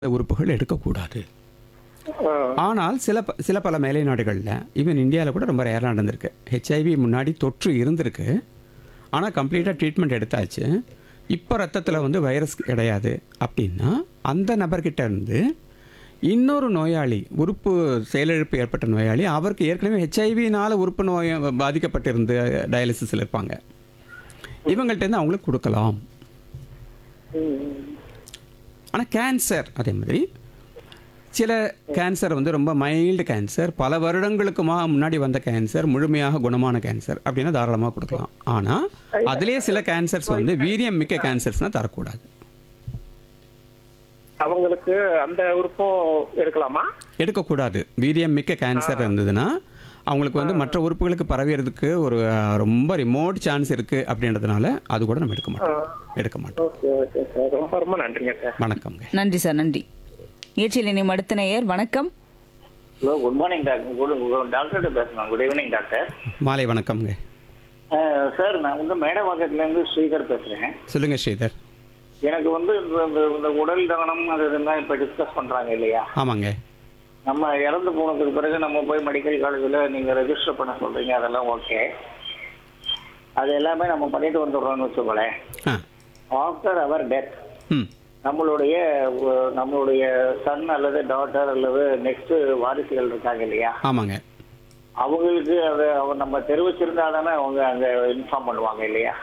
உறுப்புகள் எடுக்கக்கூடாது ஆ, ஆனால் சில ப- சில பல மேலை நாடுகளில் ஈவன் இந்தியாவில் கூட ரொம்ப ரேராக நடந்திருக்கு ஹெச்ஐவி முன்னாடி தொற்று இருந்திருக்கு ஆனால் கம்ப்ளீட்டாக ட்ரீட்மெண்ட் எடுத்தாச்சு இப்போ ரத்தத்தில் வந்து வைரஸ் கிடையாது அப்படின்னா அந்த நபர்கிட்ட இருந்து இன்னொரு நோயாளி உறுப்பு செயலிழப்பு ஏற்பட்ட நோயாளி அவருக்கு ஏற்கனவே ஹெச்ஐவினால் உறுப்பு நோய் பாதிக்கப்பட்டிருந்து டயாலிசிஸில் இருப்பாங்க இவங்கள்ட்ட இருந்து அவங்களுக்கு கொடுக்கலாம் ம், ஆனால் கேன்சர் அதே மாதிரி சில கேன்சர் வந்து ரொம்ப மைல்டு கேன்சர் பல வருடங்களுக்குமா முன்னாடி வந்த கேன்சர் முழுமையாக குணமான கேன்சர் அப்படின்னா தாராளமாக கொடுக்கலாம் ஆனால் அதுலேயே சில கேன்சர்ஸ் வந்து வீரியம் மிக்க கேன்சர்ஸ்னால் தரக்கூடாது அவங்களுக்கு அந்த உறுப்பும் எடுக்கலாமா எடுக்கக்கூடாது வீரியம் மிக்க கேன்சர் இருந்ததுன்னா அவங்களுக்கு வந்து மற்ற உறுப்புகளுக்கு பரவிறதுக்கு ஒரு அஹ், ரொம்ப ரிமோட் சான்ஸ் இருக்குது அப்படின்றதுனால அது கூட நம்ம எடுக்க மாட்டோம் எடுக்க மாட்டோம் ஓகே ஓகே சார் ரொம்ப ரொம்ப நன்றிங்க சார் வணக்கம்ங்க நன்றி சார் நன்றி நிகழ்ச்சியில் இணையும் அடுத்த நேயர் வணக்கம் hello good morning doctor good டாக்டர்கிட்ட பேசலாம் குட் ஈவினிங் டாக்டர் மாலை வணக்கம்ங்க சார் நான் வந்து மேடவாக்கத்துலேருந்து ஸ்ரீதர் பேசுகிறேன் சொல்லுங்கள் ஸ்ரீதர் எனக்கு வந்து இந்த இந்த- இந்த உடல் தானம் அது இதெல்லாம் இப்போ டிஸ்கஸ் பண்ணுறாங்க இல்லையா ஆமாங்க நம்ம இறந்து போனதுக்கு பிறகு நம்ம போய் மெடிக்கல் காலேஜில் நீங்கள் ரெஜிஸ்டர் பண்ண சொல்கிறீங்க அதெல்லாம் ஓகே அது எல்லாமே நம்ம பண்ணிட்டு வந்துடுறோம்னு வச்சுக்கோங்களேன் ஆ ஆஃப்டர் அவர் டெத் ம் நம்மளுடைய அஹ், நம்மளுடைய சன் அல்லது டாட்டர் அல்லது நெக்ஸ்ட் வாரிசுகள் இருக்காங்க இல்லையா ஆமாங்க அவங்களுக்கு அதை அவ நம்ம தெரிவிச்சிருந்தா தானே அவங்க அங்க இன்ஃபார்ம் பண்ணுவாங்க இல்லையா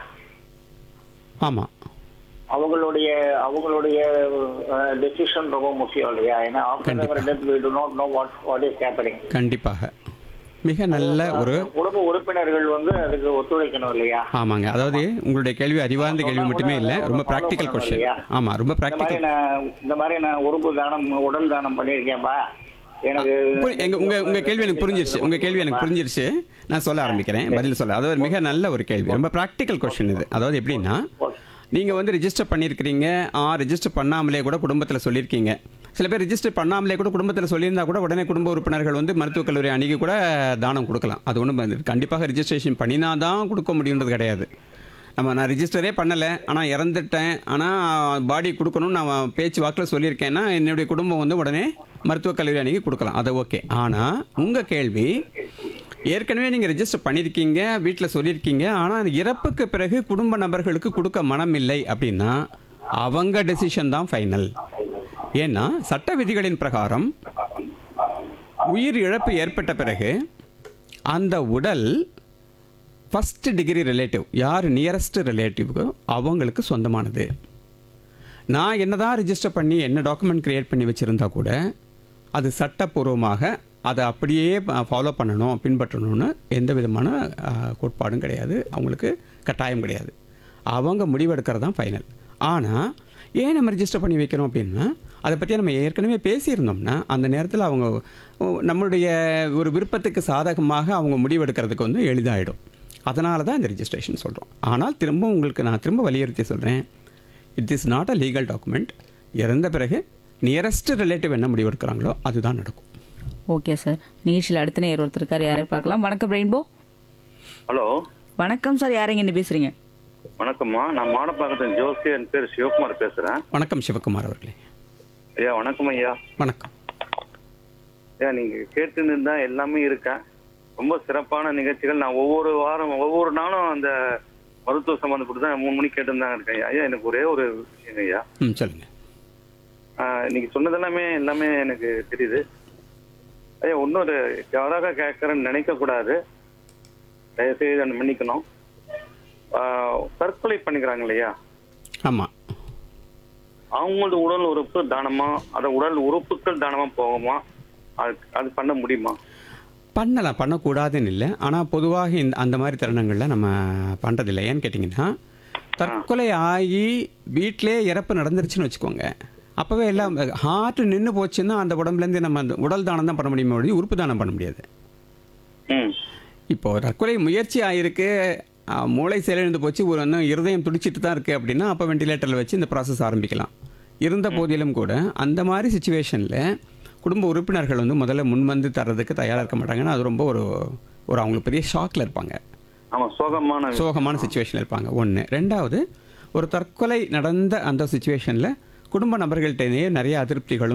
ஆமாம் அவங்களுடைய அவங்களுடைய டெசிஷன் ரொம்ப முக்கியம் இல்லையா ஏன்னா ஆஃப்டர் கண்டிப்பா. அவர் death we do not know what what is happening கண்டிப்பாக மிக நல்ல ஒரு குடும்ப உறுப்பினர்கள் வந்து அதுக்கு ஒத்துழைக்கணும் இல்லையா ஆமாங்க அதாவது உங்களுடைய கேள்வி அறிவார்ந்த கேள்வி மட்டுமே இல்லை ரொம்ப ப்ராக்டிக்கல் கொஸ்டின் ஆமாம் ரொம்ப இந்த மாதிரி ப்ராக்டிக்கல் நான் இந்த மாதிரி நான் உறுப்பு தானம் உடல் தானம் பண்ணியிருக்கேன்பா எனக்கு எங்க உங்க உங்க கேள்வி எனக்கு புரிஞ்சிருச்சு உங்க கேள்வி எனக்கு புரிஞ்சிருச்சு நான் சொல்ல ஆரம்பிக்கிறேன் பதில் சொல்ல அதாவது மிக நல்ல ஒரு கேள்வி ரொம்ப ப்ராக்டிக்கல் கொஸ்டின் இது அதாவது எப்படின்னா நீங்க வந்து ரிஜிஸ்டர் பண்ணியிருக்கிறீங்க ஆ ரிஜிஸ்டர் பண்ணாமலே கூட குடும்பத்தில் சொல்லியிருக்கீங்க சில பேர் ரிஜிஸ்டர் பண்ணாமலே கூட குடும்பத்தில் சொல்லியிருந்தா கூட உடனே குடும்ப உறுப்பினர்கள் வந்து மருத்துவக் கல்லூரி அணுகி கூட தானம் கொடுக்கலாம் அது ஒன்றும் கண்டிப்பாக ரிஜிஸ்ட்ரேஷன் பண்ணினா தான் கொடுக்க முடியுன்றது கிடையாது நம்ம நான் ரிஜிஸ்டரே பண்ணலை ஆனால் இறந்துட்டேன் ஆனால் பாடி கொடுக்கணும்னு நான் பேச்சு வாக்கில் சொல்லியிருக்கேன்னா என்னுடைய குடும்பம் வந்து உடனே மருத்துவக் கல்லூரி அணுகி கொடுக்கலாம் அது ஓகே ஆனால் உங்கள் கேள்வி ஏற்கனவே நீங்கள் ரெஜிஸ்டர் பண்ணியிருக்கீங்க வீட்டில் சொல்லியிருக்கீங்க ஆனால் இறப்புக்கு பிறகு குடும்ப நபர்களுக்கு கொடுக்க மனம் இல்லை அப்படின்னா அவங்க டெசிஷன் தான் ஃபைனல் ஏன்னா சட்ட விதிகளின் பிரகாரம் உயிர் இழப்பு ஏற்பட்ட பிறகு அந்த உடல் ஃபஸ்ட் டிகிரி ரிலேட்டிவ் யார் நியரஸ்ட் ரிலேட்டிவ்க்கோ அவங்களுக்கு சொந்தமானது நான் என்னதான் ரிஜிஸ்டர் பண்ணி என்ன டாக்குமெண்ட் கிரியேட் பண்ணி வச்சுருந்தா கூட அது சட்டப்பூர்வமாக அதை அப்படியே ஃபாலோ பண்ணணும் பின்பற்றணும்னு எந்த விதமான அஹ், கோட்பாடும் கிடையாது அவங்களுக்கு கட்டாயம் கிடையாது அவங்க முடிவெடுக்கிறது தான் ஃபைனல் ஆனால் ஏன் நம்ம ரிஜிஸ்டர் பண்ணி வைக்கிறோம் அப்படின்னா அதை பற்றி நம்ம ஏற்கனவே பேசியிருந்தோம்னா அந்த நேரத்தில் அவங்க ஓ, நம்மளுடைய ஒரு விருப்பத்துக்கு சாதகமாக அவங்க முடிவெடுக்கிறதுக்கு வந்து எளிதாயிடும் அதனால தான் இந்த ரிஜிஸ்ட்ரேஷன் சொல்கிறோம் ஆனால் திரும்ப உங்களுக்கு நான் திரும்ப வலியுறுத்தி சொல்கிறேன் it is not a legal document இறந்த பிறகு நியரஸ்ட் ரிலேட்டிவ் என்ன முடிவெடுக்கிறாங்களோ அதுதான் நடக்கும் ஓகே சார் நிகழ்ச்சியில் அடுத்த நேயர் ஒருத்தர் இருக்கார் யாரை பார்க்கலாம் வணக்கம் ரெயின்போ ஹலோ வணக்கம் சார் யாரைங்க என்ன பேசுறீங்க வணக்கம்மா நான் மாடப்பாக்கத்தின் ஜோசி என் பேர் சிவகுமார் பேசுறேன் வணக்கம் சிவகுமார் அவர்களே ஐயா வணக்கம் ஐயா வணக்கம் ஐயா நீங்க கேட்டுன்னு இருந்தா எல்லாமே இருக்கேன் ரொம்ப சிறப்பான நிகழ்ச்சிகள் நான் ஒவ்வொரு வாரம் ஒவ்வொரு நாளும் அந்த மருத்துவ சம்மந்தப்பட்டு தான் மூணு மணிக்கு கேட்டுன்னு இருக்கேன் ஐயா. ஐயா எனக்கு ஒரே ஒரு விஷயங்க ஐயா ம் சொல்லுங்கள் ஆஹ், இன்னைக்கு சொன்னதெல்லாமே எல்லாமே எனக்கு தெரியுது ஐயா இன்னொரு யாராக கேட்கறேன்னு நினைக்க கூடாது தயவுசெய்து அதை மன்னிக்கணும் ஆஹ், தற்கொலை பண்ணிக்கிறாங்க இல்லையா ஆமாம் அவங்களோட உடல் உறுப்பு தானமா அத உடல் உறுப்புகள் தானமா போகுமா அது அது பண்ண முடியுமா பண்ணலாம் பண்ணக்கூடாதுன்னு இல்லை ஆனால் பொதுவாக இந்த அந்த மாதிரி தருணங்களில் நம்ம பண்ணுறதில்ல ஏன்னு கேட்டிங்கன்னா தற்கொலை ஆகி வீட்டிலே இறப்பு நடந்துருச்சுன்னு வச்சுக்கோங்க அப்போவே எல்லாம் ஹார்ட் நின்று போச்சுன்னா அந்த உடம்புலேருந்து நம்ம அந்த உடல் தானம் தான் பண்ண முடியுமே ஒழிய உறுப்பு தானம் பண்ண முடியாது ம் இப்போ தற்கொலை முயற்சி ஆயிருக்கு ஆ, மூளை செயலிழந்து போச்சு ஒரு இன்னும் இருதயம் துடிச்சிட்டு தான் இருக்குது அப்படின்னா அப்போ வெண்டிலேட்டரில் வச்சு இந்த ப்ராசஸ் ஆரம்பிக்கலாம் இருந்த போதிலும் கூட அந்த மாதிரி சுச்சுவேஷனில் குடும்ப உறுப்பினர்கள் வந்து முதல்ல முன் வந்து தர்றதுக்கு தயாராக இருக்க மாட்டாங்கன்னா அது ரொம்ப ஒரு ஒரு அவங்களுக்கு பெரிய ஷாக்கில் இருப்பாங்க ஆமா சோகமான சோகமான சுச்சுவேஷனில் இருப்பாங்க ஒன்று ரெண்டாவது ஒரு தற்கொலை நடந்த அந்த சுச்சுவேஷனில் குடும்ப நபர்கள்ட்டேயே நிறைய அதிருப்திகளும்